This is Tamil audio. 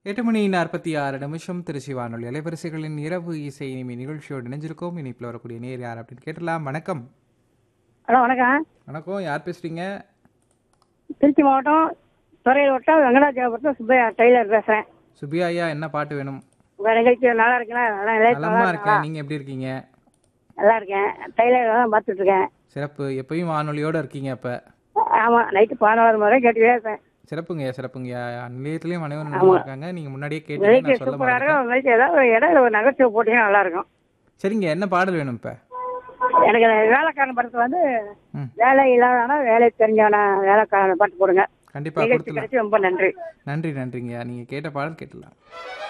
எட்டு மணி நாற்பத்தி ஆறு நிமிஷம் திருச்சி வானொலி அலைவரிசைகளின் இரவு இசை இனிமை நிகழ்ச்சியோடு இணைஞ்சிருக்கோம் இனிப்பில் வரக்கூடிய நேர் யார் அப்படின்னு கேட்டலாம் வணக்கம் ஹலோ வணக்கம் வணக்கம் யார் பேசுறீங்க திருச்சி மாவட்டம் துறையூர் வட்டம் வெங்கடாச்சலபுரத்தில் சுப்பையா டெய்லர் பேசுகிறேன் சுபியா ஐயா என்ன பாட்டு வேணும் உங்கள் நிகழ்ச்சி நல்லா இருக்குண்ணா நல்லா நிலையத்து நலமா நல்லா இருக்கேன் நீங்க எப்படி இருக்கீங்க நல்லா இருக்கேன் டெய்லர் தான் பார்த்துட்டு இருக்கேன் சிறப்பு எப்பயும் வானொலியோட இருக்கீங்க அப்ப ஆமாம் நைட்டு பதினோரு முறை கேட்டுக்கிட்டே இருப்பேன் சிறப்புங்கய்யா சிறப்புங்கய்யா நிலையத்திலயும் அனைவரும் நல்லா இருக்காங்க நீங்க முன்னாடியே கேட்டீங்க நிகழ்ச்சி நான் சொல்ல சூப்பராக மாட்டேன் இருக்கும் நிகழ்ச்சி ஏதாவது ஒரு இடையில ஒரு நகைச்சுவை போட்டிங்கன்னா நல்லா இருக்கும் சரிங்க என்ன பாடல் வேணும் இப்ப எனக்கு அந்த வேலைக்காரன் படத்தில் வந்து ம் வேலை இல்லாதவனா வேலை தெரிஞ்சவனா வேலைக்காரன் பாட்டு போடுங்க கண்டிப்பா நிகழ்ச்சி கொடுத்துலாம் கிடைச்சி ரொம்ப நன்றி நன்றி நன்றிங்கய்யா நீங்க கேட்ட பாடல் கேட்டலாம்